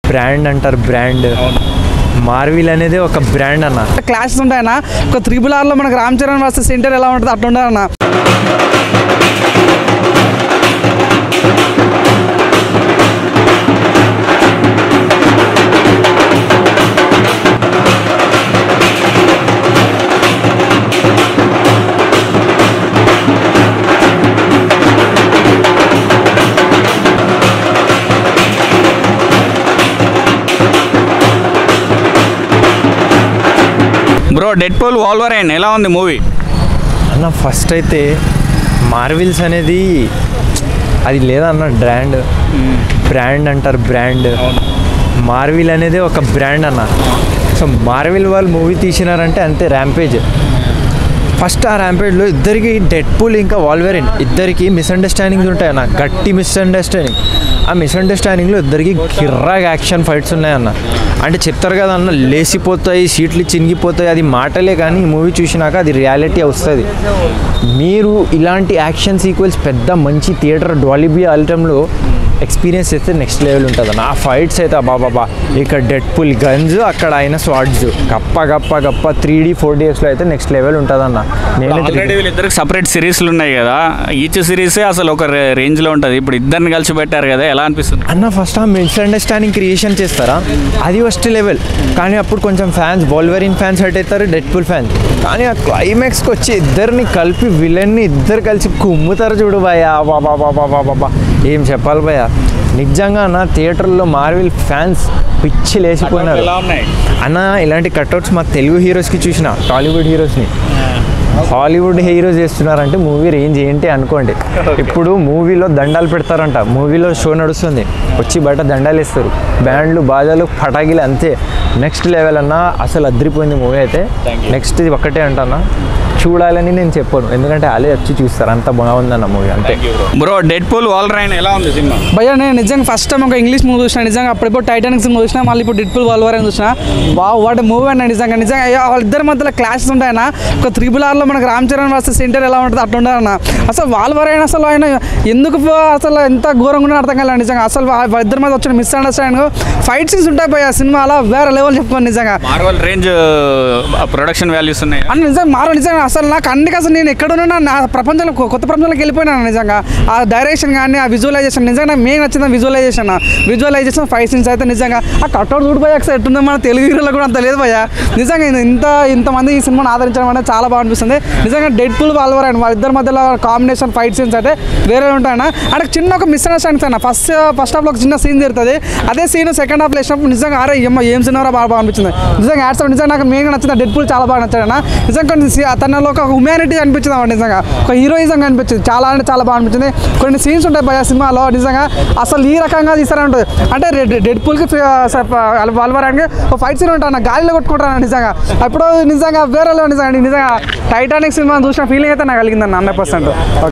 brand అంటారు brand Marvel అనేది ఒక బ్రాండ్ అన్న క్లాషెస్ ఉంటాయన్న ఒక త్రిబుల్ ఆర్లో మనకు రామ్ చరణ్ వర్సెస్ సెంటర్ ఎలా ఉంటుంది అట్లా ఉంటుంది అన్న బ్రో డెడ్ పోల్ వాల్వరైన్ ఎలా ఉంది మూవీ అన్న ఫస్ట్ అయితే మార్విల్స్ అనేది అది లేదన్న బ్రాండ్ బ్రాండ్ అంటారు బ్రాండ్ మార్విల్ అనేది ఒక బ్రాండ్ అన్న సో మార్విల్ వాళ్ళు మూవీ తీసినారంటే అంతే ర్యాంపేజ్ ఫస్ట్ ఆ ర్యాంపేజ్లో ఇద్దరికి డెడ్ పూల్ ఇంకా వాల్వెరిన్ ఇద్దరికి మిస్అండర్స్టాండింగ్స్ ఉంటాయి అన్న గట్టి మిస్అండర్స్టాండింగ్ ఆ మిస్అండర్స్టాండింగ్లో ఇద్దరికి కిర్రాగా యాక్షన్ ఫైట్స్ ఉన్నాయన్న అంటే చెప్తారు కదా అన్న లేసిపోతాయి సీట్లు చినిగిపోతాయి అది మాటలే కానీ ఈ మూవీ చూసినాక అది రియాలిటీ వస్తుంది మీరు ఇలాంటి యాక్షన్ సీక్వెల్స్ పెద్ద మంచి థియేటర్ డాలిబీ అల్టంలో ఎక్స్పీరియన్స్ చేస్తే నెక్స్ట్ లెవెల్ ఉంటుంది అన్న ఆ ఫైట్స్ అయితే బాబా ఇక్కడ డెడ్ పుల్ గన్స్ అక్కడ అయిన స్వాడ్స్ గప్ప గప్ప గప్ప త్రీ డీ ఫోర్ డీఎక్స్లో అయితే నెక్స్ట్ లెవెల్ ఉంటుంది అన్న ఆల్రెడీ నేనైతే వీళ్ళిద్దరికి సపరేట్ సిరీస్లు ఉన్నాయి కదా ఈచ్ సిరీసే అసలు ఒక రేంజ్లో ఉంటుంది ఇప్పుడు ఇద్దరిని కలిసి పెట్టారు కదా ఎలా అనిపిస్తుంది అన్న ఫస్ట్ ఆ మిస్అండర్స్టాండింగ్ క్రియేషన్ చేస్తారా అది ఫస్ట్ లెవెల్ కానీ అప్పుడు కొంచెం ఫ్యాన్స్ బాల్వెరిన్ ఫ్యాన్స్ హట్ అవుతారు డెడ్ పుల్ ఫ్యాన్స్ కానీ ఆ క్లైమాక్స్కి వచ్చి ఇద్దరిని కలిపి విలన్ని ఇద్దరు కలిసి కుమ్ముతారు చూడు భయ బాబా బాబా బాబా ఏం చెప్పాలి భయ నిజంగా నా థియేటర్లో మార్విల్ ఫ్యాన్స్ పిచ్చి లేచిపోయినారు ఎలా ఉన్నాయి అన్న ఇలాంటి కట్అవుట్స్ మా తెలుగు హీరోస్కి చూసిన టాలీవుడ్ హీరోస్ని హాలీవుడ్ హీరోస్ చేస్తున్నారంటే మూవీ రేంజ్ ఏంటి అనుకోండి ఇప్పుడు మూవీలో దండాలు పెడతారంట మూవీలో షో నడుస్తుంది వచ్చి బయట దండాలు వేస్తారు బ్యాండ్లు బాజాలు పటాకీలు అంతే నెక్స్ట్ లెవెల్ అన్న అసలు అద్దరిపోయింది మూవీ అయితే నెక్స్ట్ ఇది ఒక్కటే అంటన్నా చూడాలని నేను చెప్పాను ఎందుకంటే వాళ్ళే వచ్చి చూస్తారు అంత బాగుందన్న మూవీ అంతే బ్రో డెడ్ పోల్ వాల్రైన్ ఎలా ఉంది సినిమా భయ్య నేను నిజంగా ఫస్ట్ టైం ఒక ఇంగ్లీష్ మూవీ చూసిన నిజంగా అప్పుడెప్పుడు టైటానిక్ సినిమా చూసిన మళ్ళీ ఇప్పుడు డిడ్ పుల్ వాల్వర్ అని చూసిన వా వాటి మూవీ అన్న నిజంగా నిజంగా అయ్యో, వాళ్ళిద్దరి మధ్యలో క్లాషెస్ ఉంటాయన్న ఒక త్రిబుల్ ఆర్లో మనకు రామ్ చరణ్ వర్సెస్ సెంటర్ ఎలా ఉంటుంది అట్లా ఉంటుంది అన్న అసలు వాల్వర్ అయినా అసలు ఆయన ఎందుకు అసలు ఎంత ఘోరంగా ఉన్నాడో అర్థం కాలేదు నిజంగా అసలు వా- వాళ్ళిద్దరి మధ్య వచ్చిన మిస్అండర్స్టాండింగ్ ఫైట్ సీన్స్ ఉంటాయి భయ్య సినిమా అలా వేరే లెవెల్ చెప్పుకోండి నిజంగా మార్వల్ రేంజ్ ప్రొడక్షన్ వాల్యూస్ ఉన్నాయి అని నిజంగా మారు నిజంగా అసలు నాకు అన్నికి అసలు నేను ఎక్కడ ఉన్నా నా ప్రపంచంలో కొ- కొత్త ప్రపంచంలోకి వెళ్ళిపోయినాను నిజంగా ఆ డైరెక్షన్ కానీ ఆ విజువలైజేషన్ నిజంగా నాకు మెయిన్ నచ్చింది విజువలైజేషన్ విజువలైజేషన్ ఫైవ్ సీన్స్ అయితే నిజంగా ఆ కట్అవుట్ చూడు పోయి ఒకసారి ఎట్టుందో మన తెలుగు హీరోలో కూడా అంత లేదు భయ్య నిజంగా ఇది ఇంత ఇంతమంది ఈ సినిమాని ఆదరించడం అనేది చాలా బాగా అనిపిస్తుంది నిజంగా డెడ్ పుల్ వాల్వర్ అండ్ వాళ్ళిద్దరి మధ్యలో కాంబినేషన్ ఫైట్ సీన్స్ అయితే వేరే ఉంటాయన్న అంటే చిన్న ఒక మిస్అండర్స్టాండింగ్స్ అన్న ఫస్ట్ ఫస్ట్ హాఫ్లో ఒక చిన్న సీన్ జరుగుతుంది అదే సీన్ సెకండ్ హాఫ్లో వేసినప్పుడు నిజంగా అరే ఏమో ఏం సినిమా బాగా బాగా అనిపించింది నిజంగా యాడ్స్ నిజంగా నాకు మెయిన్గా నచ్చింది డెడ్ పుల్ చాలా బాగా నచ్చాడు అన్న నిజంగా కొన్ని సి- తనలో ఒక హ్యుమానిటీ అనిపించింది అన్నమాట నిజంగా ఒక హీరోయిజం అనిపించింది చాలా అంటే చాలా బాగా అనిపించింది కొన్ని సీన్స్ ఉంటాయి భయ సినిమాలో నిజంగా అసలు ఈ రకంగా తీసారంటే అంటే డెడ్ పుల్కి వల్వరానికి ఒక ఫైట్ సీన్ ఉంటాను గాలిలో కొట్టుకుంటాను నిజంగా అప్పుడు నిజంగా వేరే level నిజంగా నిజంగా టైటానిక్ సినిమా చూసిన ఫీలింగ్ అయితే నాకు కలిగిందన్న హండ్రెడ్ పర్సెంట్